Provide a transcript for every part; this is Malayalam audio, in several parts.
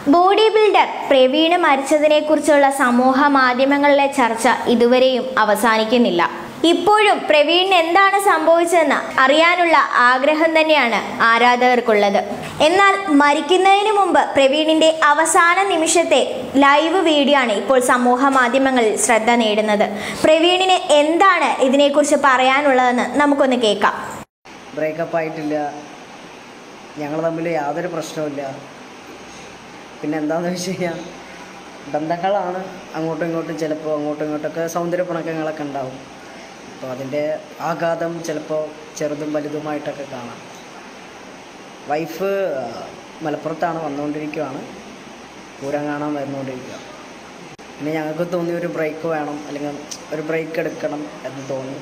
ബോഡി ബിൽഡർ പ്രവീണ് മരിച്ചതിനെക്കുറിച്ചുള്ള സമൂഹ മാധ്യമങ്ങളിലെ ചർച്ച ഇതുവരെയും അവസാനിക്കുന്നില്ല ഇപ്പോഴും പ്രവീണിന് എന്താണ് സംഭവിച്ചതെന്ന് അറിയാനുള്ള ആഗ്രഹം തന്നെയാണ് ആരാധകർക്കുള്ളത് എന്നാൽ മരിക്കുന്നതിന് മുമ്പ് പ്രവീണിന്റെ അവസാന നിമിഷത്തെ ലൈവ് വീഡിയോ ആണ് ഇപ്പോൾ സമൂഹ മാധ്യമങ്ങളിൽ ശ്രദ്ധ നേടുന്നത് പ്രവീണിന് എന്താണ് ഇതിനെക്കുറിച്ച് പറയാനുള്ളതെന്ന് നമുക്കൊന്ന് കേൾക്കാം ബ്രേക്കപ്പ് ആയിട്ടില്ല ഞങ്ങൾ തമ്മിൽ യാതൊരു പ്രശ്നവുമില്ല പിന്നെ എന്താണെന്ന് വെച്ച് കഴിഞ്ഞാൽ ബന്ധങ്ങളാണ് അങ്ങോട്ടും ഇങ്ങോട്ടും ചിലപ്പോൾ അങ്ങോട്ടും ഇങ്ങോട്ടൊക്കെ സൗന്ദര്യ പിണക്കങ്ങളൊക്കെ ഉണ്ടാവും അപ്പോൾ അതിൻ്റെ ആഘാതം ചിലപ്പോൾ ചെറുതും വലുതുമായിട്ടൊക്കെ കാണാം വൈഫ് മലപ്പുറത്താണ് വന്നുകൊണ്ടിരിക്കുകയാണ് പൂരം കാണാൻ വരുന്നുകൊണ്ടിരിക്കുക പിന്നെ ഞങ്ങൾക്ക് തോന്നി ഒരു ബ്രേക്ക് വേണം അല്ലെങ്കിൽ ഒരു ബ്രേക്ക് എടുക്കണം എന്ന് തോന്നി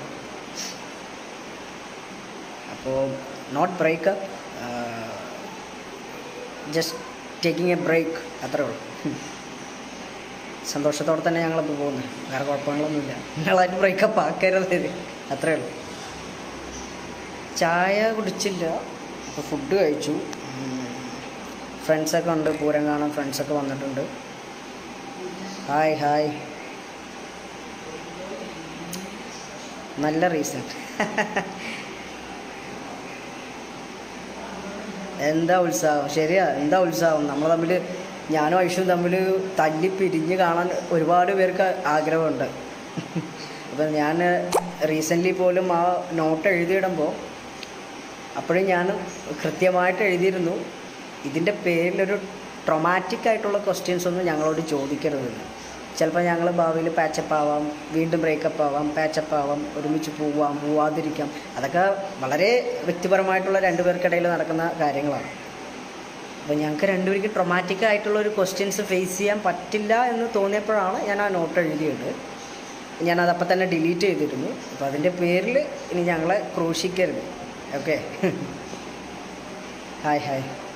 അപ്പോൾ not break just taking a break അത്രേ ഉള്ളൂ സന്തോഷത്തോടെ തന്നെ ഞങ്ങളിപ്പോൾ പോകുന്നത് വേറെ കുഴപ്പങ്ങളൊന്നുമില്ല നിങ്ങളായിട്ട് ബ്രേക്കപ്പ് ആക്കരുത് ഇത്. അത്രേ ഉള്ളൂ ചായ കുടിച്ചില്ല ഇപ്പോൾ ഫുഡ് കഴിച്ചു ഫ്രണ്ട്സൊക്കെ ഉണ്ട് പൂരം കാണാൻ ഫ്രണ്ട്സൊക്കെ വന്നിട്ടുണ്ട് ഹായ് ഹായ് നല്ല റീസൺ എന്താ ഉത്സാഹം ശരിയാ എന്താ ഉത്സാഹം നമ്മൾ തമ്മിൽ ഞാനും ഐഷും തമ്മിൽ തല്ലി പിരിഞ്ഞ് കാണാൻ ഒരുപാട് പേർക്ക് ആഗ്രഹമുണ്ട് അപ്പം ഞാൻ റീസെൻ്റ്ലി പോലും ആ നോട്ട് എഴുതിയിടുമ്പോൾ അപ്പോഴും ഞാൻ കൃത്യമായിട്ട് എഴുതിയിരുന്നു ഇതിൻ്റെ പേരിലൊരു ട്രൊമാറ്റിക് ആയിട്ടുള്ള ക്വസ്റ്റ്യൻസ് ഒന്നും ഞങ്ങളോട് ചോദിക്കരുതെന്ന് ചിലപ്പോൾ ഞങ്ങൾ ഭാവിയിൽ പാച്ചപ്പ് ആവാം വീണ്ടും ബ്രേക്കപ്പ് ആവാം പാച്ചപ്പ് ആവാം ഒരുമിച്ച് പോവാം പോവാതിരിക്കാം അതൊക്കെ വളരെ വ്യക്തിപരമായിട്ടുള്ള രണ്ടുപേർക്കിടയിൽ നടക്കുന്ന കാര്യങ്ങളാണ് അപ്പോൾ ഞങ്ങൾക്ക് രണ്ടുപേർക്ക് ട്രൊമാറ്റിക് ആയിട്ടുള്ള ഒരു ക്വസ്റ്റ്യൻസ് ഫേസ് ചെയ്യാൻ പറ്റില്ല എന്ന് തോന്നിയപ്പോഴാണ് ഞാൻ ആ നോട്ട് എഴുതിയത് ഞാനത് അപ്പം തന്നെ ഡിലീറ്റ് ചെയ്തിരുന്നു അപ്പോൾ അതിൻ്റെ പേരിൽ ഇനി ഞങ്ങളെ ക്രൂശിക്കരുത് ഓക്കെ ഹായ് ഹായ്